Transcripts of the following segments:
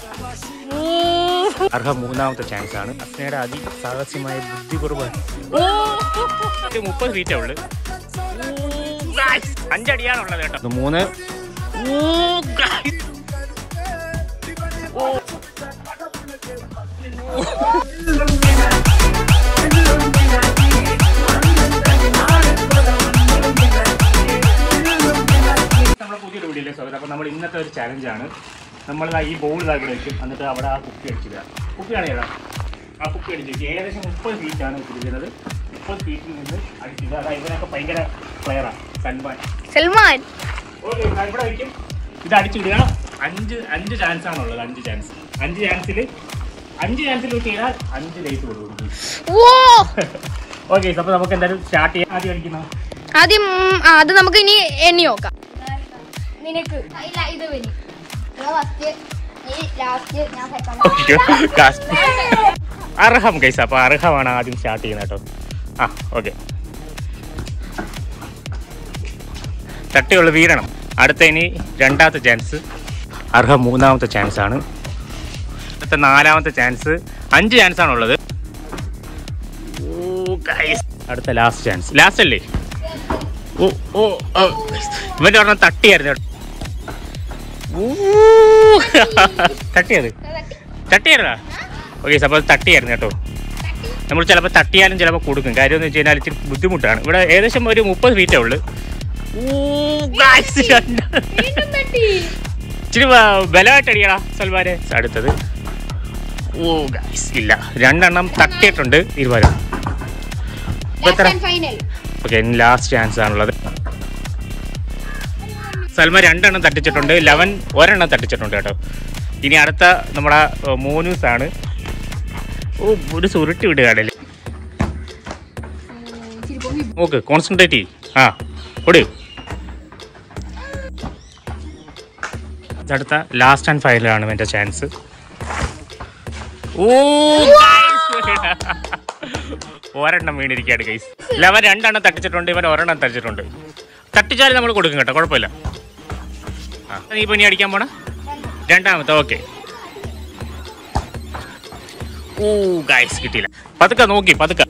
അർഹ മൂന്നാമത്തെ ചാൻസ് ആണ് അസ്നയുടെ അതിസാഹസ്യമായ ബുദ്ധി കുറവാണ് മുപ്പത് ഫീറ്റേ ഉള്ളു അഞ്ചടിയാണുള്ളത് കേട്ടോ ഇത് മൂന്ന് ഓ, guys. ഓ. നമ്മുടെ പുതിയൊരു വീഡിയോയിലെ സ്വാഗതം അപ്പോൾ നമ്മൾ ഇന്നത്തെ ഒരു ചാലഞ്ചാണ് നമ്മൾ ഈ ബോൾ ഇതാ ഇവിടെ വെക്കും എന്നിട്ട് അവിടെ ആ കുപ്പി അടിച്ചിടുക കുപ്പിയാണ് ഏതാ ആ കുപ്പി അടിച്ചിട്ട് ഏകദേശം മുപ്പത് ഫീറ്റാണ് ഇട്ടിരിക്കുന്നത് മുപ്പത് ഫീറ്റിൽ നിന്ന് അടിച്ചിട്ട് അതാ ഇവനൊക്കെ ഭയങ്കര പ്ലെയറാണ് സൽമാൻ സൽമാൻ ഓക്കെ ഇവിടെ വയ്ക്കും ഇത് അടിച്ചിടുക അഞ്ച് അഞ്ച് ചാൻസ് ആണുള്ളത് അഞ്ച് ചാൻസ് അഞ്ച് ചാൻസിൽ അഞ്ച് ചാൻസിൽ ചെയ്താൽ അഞ്ച് ലൈറ്റ് കൊടുക്കും ഓ ഓക്കെ അപ്പോൾ നമുക്ക് എന്തായാലും സ്റ്റാർട്ട് ചെയ്യാം ആദ്യം അടിക്കുന്ന ആദ്യം ഉം, ആ, അത് നമുക്ക് ഇനി എണ്ണി നോക്കാം നിനക്ക് ഇല്ല ഇത് വരും ഫസ്റ്റ് നീ ലാസ്റ്റ് ഞാൻ സെക്കൻഡ് അർഹം കൈസ് അപ്പോൾ അർഹമാണ് ആദ്യം സ്റ്റാർട്ട് ചെയ്യുന്നത് കേട്ടോ ആ ഓക്കെ തട്ടിയുള്ള വീഴണം അടുത്ത ഇനി രണ്ടാമത്തെ ചാൻസ് അർഹം മൂന്നാമത്തെ ചാൻസ് ആണ് അടുത്ത നാലാമത്തെ ചാൻസ് അഞ്ച് ചാൻസ് ആണുള്ളത് ഓ ഗൈസ് അടുത്ത ലാസ്റ്റ് ചാൻസ് ലാസ്റ്റ് അല്ലേ ഓ ഓ ഓ, guys. ഇവന്റെ ഒരെണ്ണം തട്ടിയായിരുന്നു കേട്ടോ. ഊ. തട്ടിയത് തട്ടിയായിരുന്നാ ഓക്കെ അപ്പോൾ തട്ടിയായിരുന്നു കേട്ടോ നമ്മൾ ചിലപ്പോൾ തട്ടിയാലും ചിലപ്പോൾ കൊടുക്കും കാര്യം എന്ന് വെച്ച് കഴിഞ്ഞാൽ ഇച്ചിരി ബുദ്ധിമുട്ടാണ് ഇവിടെ ഏകദേശം ഒരു മുപ്പത് ഫീറ്റേ ഉള്ളു ഊ, guys, രണ്ട്. ഇച്ചിരി വ- ബലമായിട്ട് അടിയടാ സൽമാരെ അടുത്തത് ഓ ഗൈസ് ഇല്ല രണ്ടെണ്ണം തട്ടിയിട്ടുണ്ട് ഇരുവരും ഇപ്പൊ എത്ര ഫൈനൽ ഓക്കെ ലാസ്റ്റ് ചാൻസ് ആണുള്ളത് സൽമ രണ്ടെണ്ണം തട്ടിച്ചിട്ടുണ്ട് ലെവൻ ഒരെണ്ണം തട്ടിച്ചിട്ടുണ്ട് കേട്ടോ ഇനി അടുത്ത നമ്മുടെ മോനൂസ് ആണ് ഓ ഒരു സുരുട്ടി വിടുകയാണല്ലേ ഓക്കെ കോൺസെൻട്രേറ്റ് ചെയ് ആ കൊടു അടുത്ത ലാസ്റ്റ് ആൻഡ് ഫൈനലാണ് എൻ്റെ ചാൻസ് ഓ guys. ഒരെണ്ണം വീണിരിക്കുകയാണ് ഗൈസ് ലെവൻ രണ്ടെണ്ണം തട്ടിച്ചിട്ടുണ്ട് ഇവൻ ഒരെണ്ണം തട്ടിച്ചിട്ടുണ്ട് തട്ടിച്ചാലും നമ്മൾ കൊടുക്കും കേട്ടോ കുഴപ്പമില്ല ആ നീ ഇപ്പൊ ഇനി അടിക്കാൻ പോണ രണ്ടാമത്തെ ഓക്കെ ഓ ഗൈസ് കിട്ടിയില്ല പതുക്കെ നോക്കി പതുക്കെ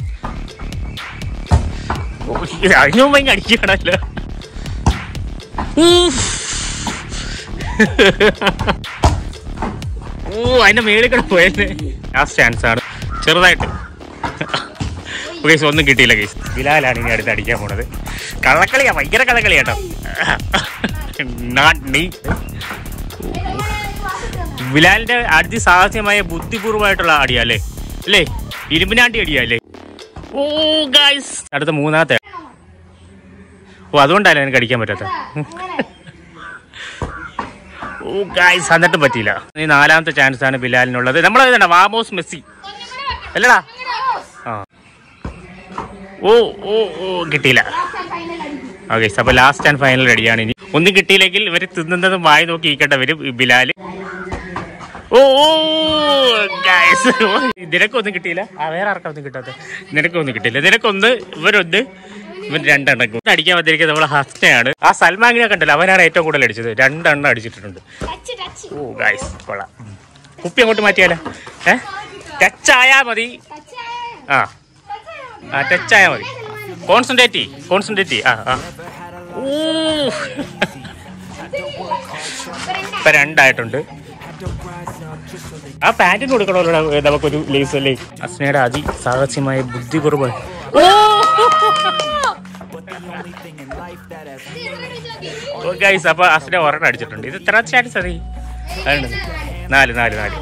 ഓ, അതിനു മുമ്പ് ഇങ്ങ് അടിക്കുകയാണല്ലോ ഊഫ്. ഓ അതിന്റെ മേളിൽ കൂടെ പോയല്ലേ ലാസ്റ്റ് ചാൻസ് ആണ് ചെറുതായിട്ട് ഗൈസ് ഒന്നും കിട്ടിയില്ല ഗൈസ് ബിലാലാണ് ഇനി അടുത്ത് അടിക്കാൻ പോണത് കള്ളക്കളിയാ ഭയങ്കര കള്ളക്കളി കേട്ടോ Not me. ബിലാലിന്റെ അതിസാഹസ്യമായ ബുദ്ധിപൂർവമായിട്ടുള്ള അടിയാ അല്ലേ അല്ലേ ഇരുമ്പിനാണ്ടി അടിയാ അല്ലേ ഓ ഗൈസ് അടുത്ത മൂന്നാമത്തെ ഓ അതുകൊണ്ടല്ലേ എനിക്ക് അടിക്കാൻ പറ്റാത്ത ഓ ഗൈസ് എന്നിട്ടും പറ്റിയില്ല ഈ നാലാമത്തെ ചാൻസ് ആണ് ബിലാലിനുള്ളത് നമ്മളെ വാമോസ് മെസ്സി അല്ലടാ ആ ഓ ഓ ഓ കിട്ടിയില്ല ഓക്കെ അപ്പൊ ലാസ്റ്റ് ആൻഡ് ഫൈനൽ റെഡിയാണ് ഇനി ഒന്നും കിട്ടിയില്ലെങ്കിൽ ഇവര് തിന്നുന്നതും വായി നോക്കി ഇരിക്കേണ്ട വരും ഈ ബിലാല് ഓ ഓ ഗൈസ് നിനക്കൊന്നും കിട്ടിയില്ല ആ വേറെ ആർക്കാ ഒന്നും കിട്ടാത്ത നിനക്കൊന്നും കിട്ടിയില്ല നിനക്കൊന്ന് ഇവരൊന്ന് ഇവൻ രണ്ടെണ്ണം കൂടി. അടിക്കാൻ വന്നിരിക്കുന്നത് നമ്മളെ ഹസ്നയാണ് ആ സൽമാങ്ങിനെ കണ്ടല്ലോ അവനാണ് ഏറ്റവും കൂടുതൽ അടിച്ചത് രണ്ടെണ്ണം അടിച്ചിട്ടുണ്ട് ടച്ച് ടച്ച് ഓ ഗൈസ് കൊള്ളാം കുപ്പി അങ്ങോട്ട് മാറ്റിയാലോ ഏ ടച്ച് ആയാ മതി ആ ആ ടച്ച് ആയാ മതി കോൺസെൻട്രേറ്റ് കോൺസെൻട്രേറ്റ് ആ ആ ഊ. ഇപ്പൊ രണ്ടായിട്ടുണ്ട് ആ പാന്റിന് കൊടുക്കണമല്ലോ നമുക്കൊരു ലേസ് അല്ലേ അസ്നയുടെ അതിസാഹസ്യമായ ബുദ്ധി കുറവ് ഗൈസ് അപ്പൊ അസ്ന ഒരെണ്ണം അടിച്ചിട്ടുണ്ട് ഇത് എത്ര ചാൻസ് അതി അതുണ്ട്. നാല് നാല് നാല്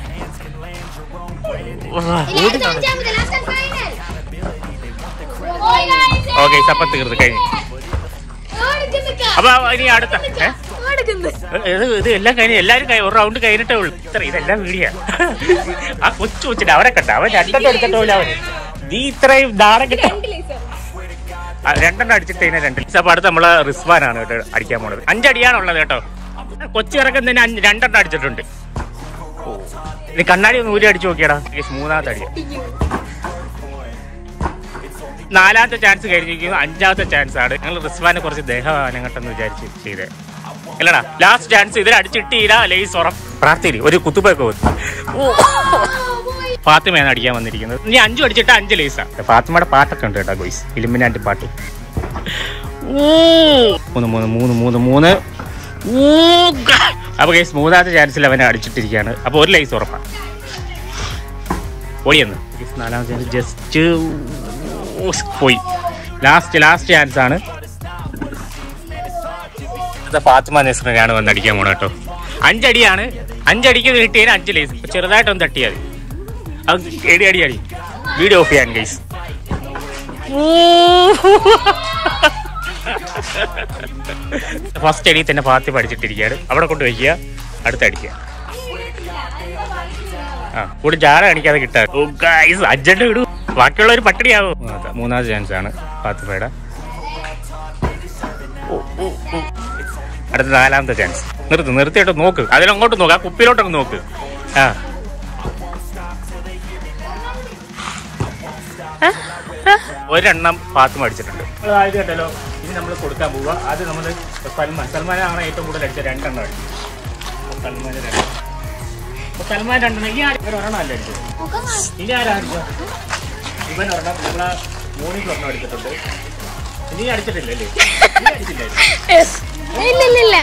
ഓക്കെ അപ്പൊ തീർന്നു കഴിഞ്ഞു അപ്പൊ ഇനി അടുത്ത ഏ? ഇത് ഇത് എല്ലാം കഴിഞ്ഞ് എല്ലാരും കഴി- ഒരു റൗണ്ട് കഴിഞ്ഞിട്ടേ ഉള്ളൂ ഇത്ര ഇതെല്ലാം വീഡിയോ ആ കൊച്ചു കൊച്ചിട്ട് അവരെ കണ്ട അവൻ രണ്ടെണ്ണം എടുത്തിട്ടോ അവന് നീ ഇത്രയും നാളെ കിട്ട രണ്ടെണ്ണം അടിച്ചിട്ട് കഴിഞ്ഞാൽ രണ്ട് അപ്പൊ അടുത്ത് നമ്മളെ റിസ്വാനാണ് കേട്ടോ അടിക്കാൻ പോണത് അഞ്ചടിയാണുള്ളത് കേട്ടോ കൊച്ചി ഇറക്കം തന്നെ അഞ്ച് രണ്ടെണ്ണം അടിച്ചിട്ടുണ്ട് ഓ. ഇനി കണ്ണാടി ഒന്ന് ഊരി അടിച്ചു നോക്കിയടാ മൂന്നാമത്തെ അടിയ നാലാമത്തെ ചാൻസ് കഴിഞ്ഞിരിക്കുന്നു അഞ്ചാമത്തെ ചാൻസ് ആണ് ഞങ്ങൾ റിസ്വാനെ കുറച്ച് ദേഹമാനങ്ങട്ടെന്ന് വിചാരിച്ച് ചെയ്തേ അല്ലടാ ലാസ്റ്റ് ചാൻസ് ഇതിൽ അടിച്ചിട്ടീരാ ലേസ് ഉറപ്പ് പ്രാർത്ഥിരി ഒരു കുത്തുപ്പൊക്കെ ഫാത്തിമയാണ് അടിക്കാൻ വന്നിരിക്കുന്നത് ഇനി അഞ്ചു അടിച്ചിട്ട് അഞ്ച് ലേസാ ഫാത്തിമയുടെ പാട്ടൊക്കെ ഉണ്ട് കേട്ടോ ഗോയ്സ് ഇലുമിനാൻ്റെ പാട്ട് മൂന്ന് മൂന്ന് മൂന്ന് മൂന്ന് മൂന്ന് ഊ, ഗ- അപ്പൊ ഗൈസ് മൂന്നാമത്തെ ചാൻസിൽ അവനെ അടിച്ചിട്ടിരിക്കുകയാണ് അപ്പൊ ഒരു ലൈസ് ഉറപ്പാണ് ഓടിയെന്ന് ഗൈസ് നാലാമത്തെ ചാൻസ് ജസ്റ്റ് പോയി ലാസ്റ്റ് ലാസ്റ്റ് ചാൻസ് ആണ് ഇത് ഫാത്തിമ നെസ്റിനാണ് വന്ന് അടിക്കാൻ പോണ കേട്ടോ അഞ്ചടിയാണ് അഞ്ചടിക്ക് കിട്ടിയതിന് അഞ്ച് ലൈസ് ചെറുതായിട്ടൊന്ന് തട്ടിയാൽ മതി അത് എടി അടി അടി വീഡിയോ ഓഫ് ചെയ്യാൻ ഗൈസ് ഫസ്റ്റ് അടി തന്നെ ഫാത്തി പഠിച്ചിട്ടിരിക്കുകയാണ് അവിടെ കൊണ്ട് വയ്ക്കുക അടുത്ത അടിക്കുക ആ കൂടി ജാറ കാണിക്കാതെ കിട്ടാൻ ഓ ഗൈസ് അജണ്ട ഇടൂ ബാക്കിയുള്ളവർ പട്ടിണിയാവും മൂന്നാമത്തെ ചാൻസ് ആണ് ഫാത്തിമയുടെ ഓ, ഓ, ഓ. അടുത്ത നാലാമത്തെ ചാൻസ് നിർത്ത് നിർത്തിയിട്ട് നോക്ക് അതിലങ്ങോട്ട് നോക്ക് ആ കുപ്പിയിലോട്ടൊക്കെ നോക്ക് ആ ഒരെണ്ണം പാത്തും അടിച്ചിട്ടുണ്ട് ആദ്യം കേട്ടല്ലോ ഇനി നമ്മൾ കൊടുക്കാൻ പോവുക അത് നമ്മൾ സൽമാൻ സൽമാനാണ് ഏറ്റവും കൂടുതൽ അടിച്ചത് രണ്ടെണ്ണം അടിച്ചു അപ്പൊ സൽമാൻ രണ്ട് അപ്പൊ സൽമാൻ രണ്ടെണ്ണം ഈ ആര് ഇവൻ ഒരെണ്ണം അല്ല അടിച്ചത് ഇനി ആരാ അടിച്ചത് ഇവൻ ഒരെണ്ണം നമ്മളെ മോണിക്ക് ഒരെണ്ണം അടിച്ചിട്ടുണ്ട് നീ അടിച്ചിട്ടില്ലല്ലേ നീ അടിച്ചില്ലായിരുന്നു ഇല്ല ഇല്ല ഇല്ല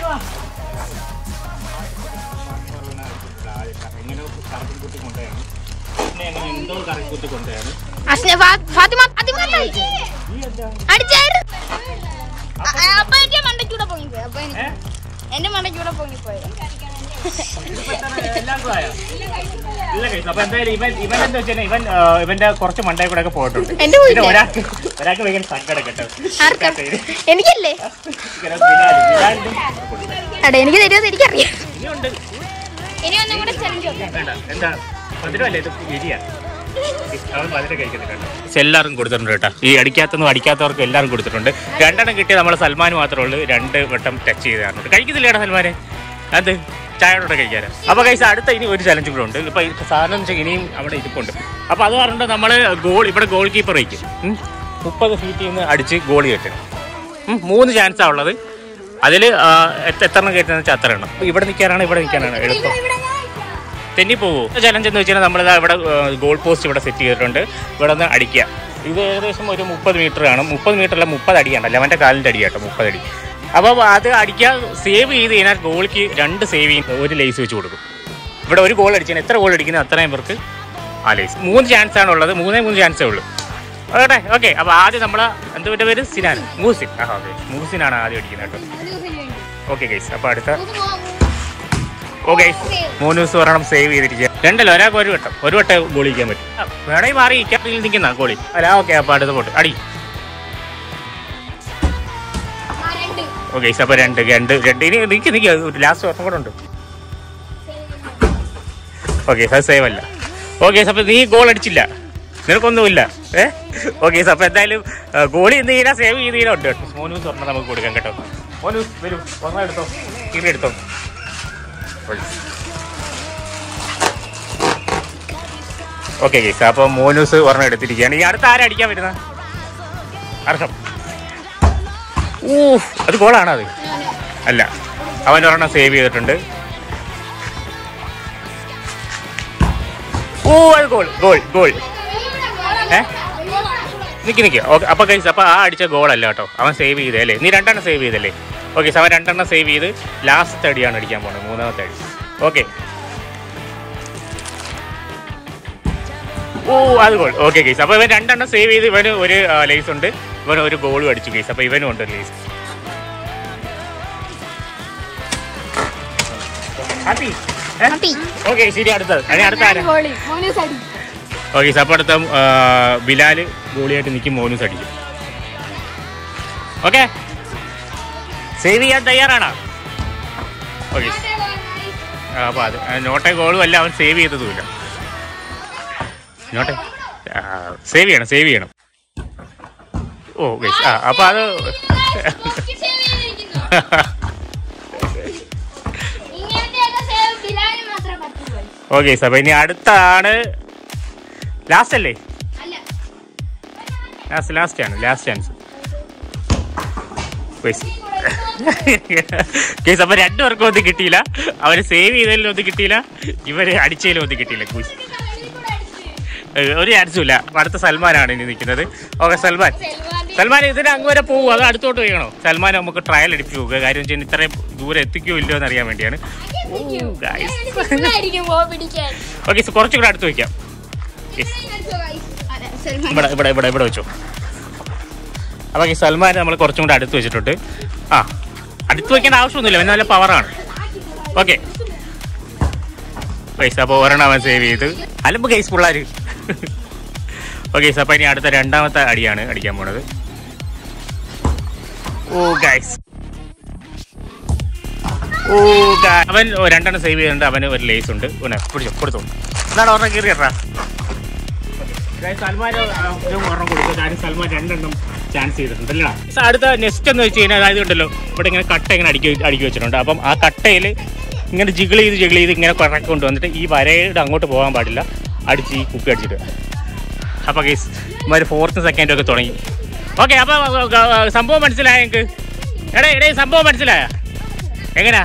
എങ്ങനെ കറക്കുട്ടി കൊണ്ടുപോയാണ് പിന്നെ എങ്ങനെ എന്തോ കറക്കുട്ടി കൊണ്ടുപോയാണ് അസ്ന ഫാ- ഫാത്തിമ ഫാത്തിമ കണ്ടായി. അടിച്ചായിരുന്നു അ- അ- അപ്പൊ എന്റെ മണ്ടയ്ക്കൂടെ പൊങ്ങിപ്പോയി അപ്പൊ എനിക്ക് ഏഹ് എന്റെ മണ്ടയ്ക്കൂടെ പൊങ്ങിപ്പോയി എല്ലാവർക്കും ആയോ? ഇല്ല guys. അപ്പൊ എന്തായാലും ഇവൻ ഇവൻ എന്താ വെച്ചാൽ ഇവൻ ആ, ഇവന്റെ കുറച്ച് മണ്ടേ കൂടെ ഒക്കെ പോയിട്ടുണ്ട് എന്റെ പോയില്ലേ? പിന്നെ ഒരാൾക്ക് ഒരാൾക്ക് ഭയങ്കര സങ്കടം കേട്ടോ ആർക്കാ? എനിക്കല്ലേ ഇങ്ങനെ ബിലാല്, ബിലാലിനും എടാ എനിക്ക് തരുമെന്ന് എനിക്കറിയാം ഇനിയുണ്ട് ഇനി ഒന്നും കൂടെ ചലഞ്ച് വേണ്ട എന്താ മധുരമല്ലേ ഇത് എരിയാ അവൻ മധുരം കഴിക്കുന്നില്ല കേട്ടോ എല്ലാവർക്കും കൊടുത്തിട്ടുണ്ട് കേട്ടോ ഈ അടിക്കാത്തൊന്നും അടിക്കാത്തവർക്കും എല്ലാവരും കൊടുത്തിട്ടുണ്ട് രണ്ടെണ്ണം കിട്ടിയ നമ്മളെ സൽമാൻ മാത്രമേ ഉള്ളൂ രണ്ട് വട്ടം ടച്ച് ചെയ്ത് തരുന്നുണ്ട് കഴിക്കുന്നില്ലേടാ സൽമാനെ അത് ചായയോടെ കഴിക്കാറ് അപ്പൊ കൈസ് അടുത്ത ഇനി ഒരു ചലഞ്ചും കൂടെ ഉണ്ട് ഇപ്പൊ ഈ സാധനം എന്ന് വെച്ചാൽ ഇനിയും അവിടെ ഇരിപ്പുണ്ട് അപ്പൊ അത് പറഞ്ഞിട്ട് നമ്മള് ഗോൾ ഇവിടെ ഗോൾ കീപ്പർ വയ്ക്കും ഉം. മുപ്പത് ഫീറ്റിൽ നിന്ന് അടിച്ച് ഗോൾ കയറ്റണം ഉം. മൂന്ന് ചാൻസാ ഉള്ളത് അതിൽ എത്ര എണ്ണം കയറ്റുന്ന വെച്ചാൽ അത്ര എണ്ണം ഇവിടെ നിൽക്കാനാണ് ഇവിടെ നിൽക്കാനാണ് എളുപ്പം തെന്നി പോകൂ ചലഞ്ച് എന്ന് വെച്ചാൽ നമ്മളിതാ ഇവിടെ ഗോൾ പോസ്റ്റ് ഇവിടെ സെറ്റ് ചെയ്തിട്ടുണ്ട് ഇവിടെ നിന്ന് അടിക്കുക ഇത് ഏകദേശം ഒരു മുപ്പത് മീറ്റർ കാണും മുപ്പത് മീറ്റർ അല്ല മുപ്പത് അടിയാണ് ലെവൻ്റെ കാലിൻ്റെ അടി കേട്ടോ മുപ്പത് അടി അപ്പോൾ അത് അടിക്കുക സേവ് ചെയ്ത് കഴിഞ്ഞാൽ ഗോളിക്ക് രണ്ട് സേവ് ചെയ്യും ഒരു ലേസ് വെച്ച് കൊടുക്കും ഇവിടെ ഒരു ഗോൾ അടിച്ചാൽ എത്ര ഗോൾ അടിക്കുന്നത് അത്രയും പേർക്ക് ആ ലേസ് മൂന്ന് ചാൻസ് ആണ് ഉള്ളത് മൂന്നേ മൂന്ന് ചാൻസേ ഉള്ളൂ ഓട്ടെ ഓക്കെ അപ്പോൾ ആദ്യം നമ്മൾ എന്തുവിൻ്റെ പേര് സിനാൻ മൂസിൻ ആ ഓക്കെ മൂസിനാണ് ആദ്യം അടിക്കുന്നത് കേട്ടോ ഓക്കെ ഗൈസ് അപ്പോൾ അടുത്ത ഓക്കെ മൂന്ന് ദിവസം ഒരെണ്ണം സേവ് ചെയ്തിരിക്കുക രണ്ടല്ലോ ഒരാൾക്ക് ഒരു വട്ടം ഒരു വട്ടം ഗോളി ചെയ്യാൻ പറ്റും ആ, വേണമെങ്കിൽ മാറി ക്യാപ്റ്റനിൽ നിൽക്കുന്ന ഗോളി അല്ല ഓക്കെ അപ്പോൾ അടുത്ത പോട്ട് അടി ഓക്കെ അപ്പോൾ രണ്ട് രണ്ട് രണ്ട് ഇനി നിൽക്കി നിൽക്കുക ലാസ്റ്റ് ഒരെണ്ണം കൂടെ ഉണ്ട് ഓക്കെ അത് സേവ് അല്ല ഓക്കെ അപ്പോൾ നീ ഗോൾ അടിച്ചില്ല നിനക്കൊന്നുമില്ല ഏ ഓക്കെ അപ്പോൾ എന്തായാലും ഗോളി ഇന്ന് തീരാ സേവ് ചെയ്ത് തീരാ ഉണ്ട് കേട്ടോ മോനൂസ് ഒരെണ്ണം നമുക്ക് കൊടുക്കാം കേട്ടോ മോനൂസ് വരൂ ഒരെണ്ണം എടുത്തോ കീറി എടുത്തോ ഓക്കെ ഗീസ് അപ്പോൾ മോനൂസ് ഒരെണ്ണം എടുത്തിരിക്കുകയാണ് ഈ അടുത്ത ആരാ അടിക്കാൻ വരുന്നത് അർഹം ഊ അത് ഗോളാണോ അത് അല്ല അവൻ ഒരെണ്ണം സേവ് ചെയ്തിട്ടുണ്ട് ഓ അത് ഗോൾ ഗോൾ ഗോൾ ഏ നിക്ക് നിക്ക് ഓക്കെ അപ്പൊ ഗൈസ് അപ്പൊ ആ അടിച്ച ഗോൾ അല്ല കേട്ടോ അവൻ സേവ് ചെയ്തേ അല്ലേ നീ രണ്ടെണ്ണം സേവ് ചെയ്തല്ലേ ഓക്കെ അവൻ രണ്ടെണ്ണം സേവ് ചെയ്ത് ലാസ്റ്റ് അടിയാണ് അടിക്കാൻ പോകുന്നത് മൂന്നാമത്തെ അടി ഓക്കെ ഓ അത് ഗോൾ ഓക്കെ ഗൈസ് അപ്പൊ ഇവൻ രണ്ടെണ്ണം സേവ് ചെയ്ത് ഇവന് ഒരു ലേസ് ഉണ്ട് ഇവന് ഒരു ഗോളും അടിച്ചു ഗൈസ് അപ്പൊ ഇവനും ഉണ്ട് ലേസ് ഹാപ്പി ഹാപ്പി ഓക്കെ ശരി അടുത്തത് അതിന് അടുത്ത ആരാ ഓക്കെ അപ്പോൾ അടുത്ത ആ, ബിലാല് ഗോളിയായിട്ട് നിൽക്കും മോനൂസ് അടിക്കും ഓക്കെ സേവ് ചെയ്യാൻ തയ്യാറാണോ ഓക്കെ അപ്പോൾ അത് നോട്ടെ ഗോളും അല്ല അവൻ സേവ് ചെയ്തതുമില്ല നോട്ടെ സേവ് ചെയ്യണം സേവ് ചെയ്യണം ഓ ഗൈസ് ആ അപ്പോൾ അത് ഇങ്ങനത്തെയൊക്കെ സേവ് ബിലാലിന് മാത്രമേ പറ്റുള്ളൂ ഓക്കെ അപ്പോൾ ഇനി അടുത്താണ് ലാസ്റ്റ് അല്ലേ അല്ല ലാസ്റ്റ് ലാസ്റ്റ് ആണ് ലാസ്റ്റ് ചാൻസ് ഗൈസ് കേസ് അപ്പൊ രണ്ടുപേർക്കും ഒന്നും കിട്ടിയില്ല അവര് സേവ് ചെയ്തതിലും ഒന്നും കിട്ടിയില്ല ഇവര് അടിച്ചതിലും ഒന്നും കിട്ടിയില്ല കൂസ് ഏഹ് ഒരു ചാൻസും ഇല്ല അപ്പൊ അടുത്ത സൽമാനാണ് ഇനി നിൽക്കുന്നത് ഓക്കെ സൽമാൻ സൽമാൻ ഇതിന് അങ്ങ് വരെ പോകും അത് അടുത്തോട്ട് പോയണോ സൽമാൻ നമുക്ക് ട്രയൽ അടിപ്പിച്ച് പോകുക കാര്യം വെച്ചാൽ ഇത്രയും ദൂരം എത്തിക്കോ ഇല്ലയോ എന്ന് അറിയാൻ വേണ്ടിയാണ് പിടിക്കാൻ ഓക്കെ കുറച്ചുകൂടെ അടുത്ത് വയ്ക്കാം Yes. ഇവിടെ ഇവിടെ ഇവിടെ ഇവിടെ വെച്ചു അപ്പൊ ഈ സൽമാൻ നമ്മൾ കുറച്ചും കൂടെ അടുത്ത് വെച്ചിട്ടുണ്ട് ആ അടുത്ത് വെക്കേണ്ട ആവശ്യമൊന്നുമില്ല പിന്നെ നല്ല പവറാണ് ഓക്കെ പൈസ അപ്പോൾ ഒരെണ്ണം അവൻ സേവ് ചെയ്ത് അലമ്പ് കേസ് പിള്ളേർ ഓക്കെ അപ്പോൾ ഇനി അടുത്ത രണ്ടാമത്തെ അടിയാണ് അടിക്കാൻ പോണത് ഓ ഗൈസ് ഓ ഗാ- അവൻ രണ്ടെണ്ണം സേവ് ചെയ്തിട്ടുണ്ട് അവന് ഒരു ലേസ് ഉണ്ട് ഉന്നെ, പിടിച്ചോ കൊടുത്തു എന്നാണ് ഒരെണ്ണം കയറി കേട്ടാ സൽമാൻ ഒരെണ്ണം കൊടുക്കുക കാര്യം സൽമാൻ രണ്ടെണ്ണം ചാൻസ് ചെയ്തിട്ടുണ്ട് അല്ലേ അടുത്ത നെക്സ്റ്റ് എന്ന് വെച്ച് കഴിഞ്ഞാൽ അതായത് ഉണ്ടല്ലോ ഇവിടെ ഇങ്ങനെ കട്ട ഇങ്ങനെ അടുക്കി അടുക്കി വെച്ചിട്ടുണ്ട് അപ്പം ആ കട്ടയിൽ ഇങ്ങനെ ജിഗിൾ ചെയ്ത് ജിഗിൾ ചെയ്ത് ഇങ്ങനെ കുറക്കി കൊണ്ടുവന്നിട്ട് ഈ വരയുടെ അങ്ങോട്ട് പോകാൻ പാടില്ല അടിച്ച് ഈ കുപ്പി അടിച്ചിട്ട് അപ്പോൾ കേസ് ഇമാര് ഫോർത്ത് സെക്കൻഡും ഒക്കെ തുടങ്ങി ഓക്കെ അപ്പോൾ സംഭവം മനസ്സിലായ എനിക്ക് എടേ എടേ സംഭവം മനസ്സിലായ എങ്ങനെയാ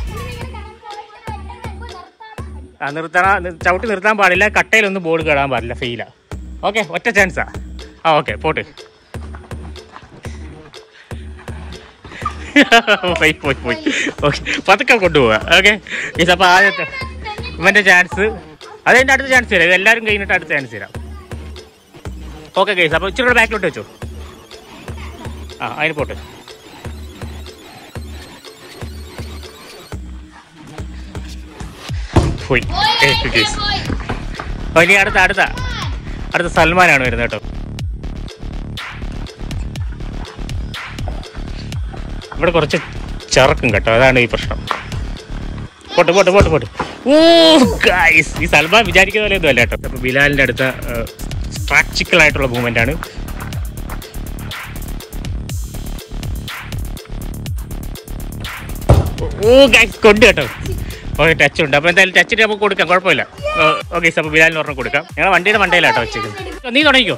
ആ നിർത്തണ നി- ചവിട്ടി നിർത്താൻ പാടില്ല കട്ടയിലൊന്നും ബോർഡ് കേടാൻ പാടില്ല ഫെയിലാ ഓക്കെ ഒറ്റ ചാൻസാ ആ ഓക്കെ പോട്ട് പോയി പോയി പോയി ഓക്കെ പതുക്കെ കൊണ്ടുപോവാ ഓക്കെ ഈ അപ്പോൾ ആദ്യത്തെ ഇവൻ്റെ ചാൻസ് അതെൻ്റെ അടുത്ത ചാൻസ് തരാം എല്ലാവരും കഴിഞ്ഞിട്ട് അടുത്ത ചാൻസ് തരാം ഓക്കെ കേസ് അപ്പോൾ ഇച്ചിരി കൂടെ ബാക്കിലോട്ട് വെച്ചോ ആ അതിന് പോട്ട് പോയി കേസ് ഓ, ഇനി അടുത്ത അടുത്ത അടുത്ത സൽമാനാണ് വരുന്നത് കേട്ടോ ഇവിടെ കുറച്ച് ചെറുക്കും കേട്ടോ അതാണ് ഈ പ്രശ്നം പോട്ട് പോട്ട് പോട്ട് പോട്ട് ഓ ഗൈസ് ഈ സൽമാൻ വിചാരിക്കുന്ന പോലെ ഒന്നും അല്ല കേട്ടോ അപ്പൊ ബിലാലിന്റെ അടുത്ത സ്ട്രാക്ചിക്കൽ ആയിട്ടുള്ള മൂവ്മെന്റ് ആണ് ഓ ഗൈസ് കൊണ്ട് കേട്ടോ ഓക്കെ ടച്ച് ഉണ്ട് അപ്പൊ എന്തായാലും ടച്ചിട്ട് നമുക്ക് കൊടുക്കാം കുഴപ്പമില്ല ഓക്കെ അപ്പൊ ബിലാലിന് ഒരെണ്ണം കൊടുക്കാം ഞങ്ങൾ വണ്ടിയുടെ മണ്ടയിലാട്ടോ വെച്ചേക്കുന്നത് നീ തുടങ്ങിക്കോ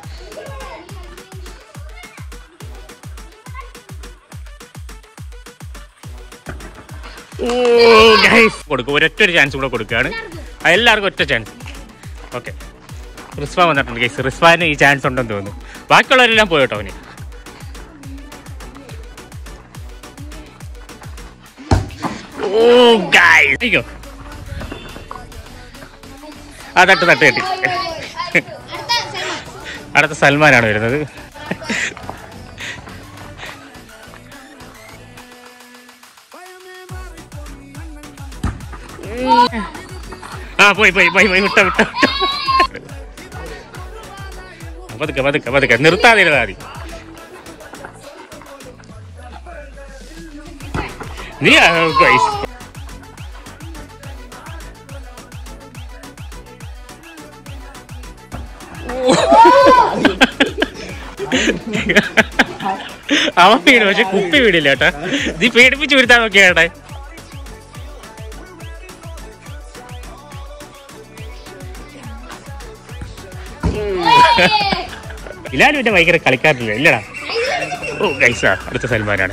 ഓ ഗൈസ് കൊടുക്കും ഒരൊറ്റ ഒരു ചാൻസ് കൂടെ കൊടുക്കുകയാണ് ആ, എല്ലാവർക്കും ഒറ്റ ചാൻസ് ഓക്കെ റിസ്വാൻ വന്നിട്ടുണ്ട് ഗൈസ് റിസ്വാന് ഈ ചാൻസ് ഉണ്ടെന്ന് തോന്നുന്നു ബാക്കിയുള്ളവരെല്ലാം പോയോട്ടോ അവന് ഓ ഗൈസ് അയ്യോ ആ തട്ട് തട്ട് കെട്ടി അടുത്ത സൽമാനാണ് വരുന്നത് ആ പോയി പോയി പോയി പോയി വിട്ട വിട്ട വിട്ട പതുക്കെ പതുക്കെ പതുക്കെ നിർത്താതിരുന്നാ മതി നീ ആ, guys. അവൻ വീട് പക്ഷെ കുപ്പി വീടില്ല കേട്ടാ നീ പേടിപ്പിച്ച് വരുത്താൻ നോക്കിയാ ചേട്ടാ ഇല്ലാലും പിന്നെ ഭയങ്കര കളിക്കാറില്ല ഇല്ലടാ ഓ ഗൈസാ അടുത്ത സൽമാനാണ്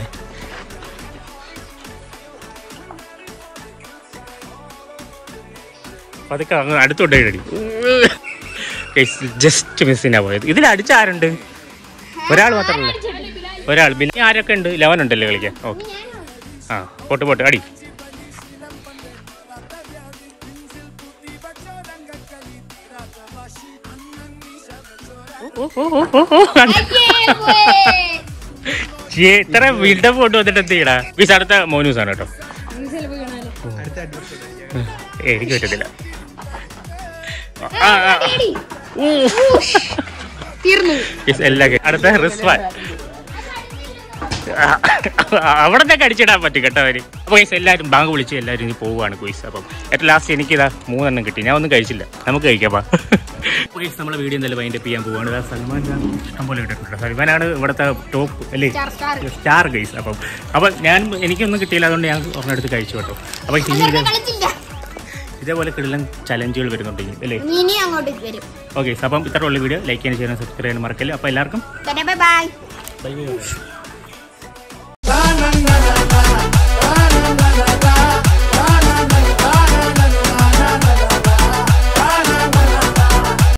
പതുക്കെ അങ്ങ് അടുത്തോട്ടേ അടി ജസ്റ്റ് മിസ്സിനാ പോയത് ഇതിൽ അടിച്ച ആരുണ്ട് ഒരാൾ മാത്രമല്ല ഒരാൾ പിന്നെ ആരൊക്കെ ഉണ്ട് ലെവൻ ഉണ്ടല്ലേ കളിക്കാൻ ഓക്കെ ആ പോട്ട് പോട്ട് അടി ഓ, ഓ, ഓ, ഓ, ഓ, കണ്ടോ? ഛേ, ഇത്ര ബിൽഡപ്പ് കൊണ്ടുവന്നിട്ട് എന്ത് ചെയ്യടാ ബീസ് അടുത്ത മോനൂസ് ആണ് കേട്ടോ ഏ, എനിക്ക് പറ്റത്തില്ല ആ, ആ, ആ. ഊ. തീർന്നു Yes, എല്ലാം കഴി- അടുത്ത റിസ്വാൻ അവിടെ അടിച്ചിടാൻ പറ്റും കേട്ടോ അവര് അപ്പൊ ഗൈസ് എല്ലാവരും ബാങ്ക് വിളിച്ച് എല്ലാവരും ഇനി പോവുകയാണ് ഗോയ്സ് അപ്പം ഏറ്റവും ലാസ്റ്റ് എനിക്കിതാ മൂന്നെണ്ണം കിട്ടി ഞാൻ ഒന്നും കഴിച്ചില്ല നമുക്ക് കഴിക്കാം ഗൈസ് നമ്മുടെ വീഡിയോ എന്തായാലും വൈൻഡപ്പ് ചെയ്യാൻ പോവാണ് ദാ സൽമാൻ ഖാൻ ഇഷ്ടംപോലെ കിട്ടിയിട്ടുണ്ട് സൽമാനാണ് ഇവിടുത്തെ ടോപ്പ് അല്ലേ സ്റ്റാർ ഗൈസ് അപ്പം അപ്പം ഞാൻ എനിക്കൊന്നും കിട്ടിയില്ല അതുകൊണ്ട് ഞാൻ ഒരെണ്ണെടുത്ത് കഴിച്ചു കേട്ടോ അപ്പം ഇനി ഇത് കളിച്ചില്ല ഇതേപോലെ കിടലൻ ചലഞ്ചുകൾ വരുന്നുണ്ട് ഇനി, അല്ലേ ഇനി അങ്ങോട്ടേക്ക് വരും ഓക്കെ അപ്പം ഇത്ര ഉള്ള വീഡിയോ ലൈക്ക് ചെയ്യാൻ ചെയ്യാൻ സബ്സ്ക്രൈബ് ചെയ്യാൻ മറക്കല്ലേ അപ്പോൾ എല്ലാവർക്കും ബൈ ബൈ ബൈ ബൈ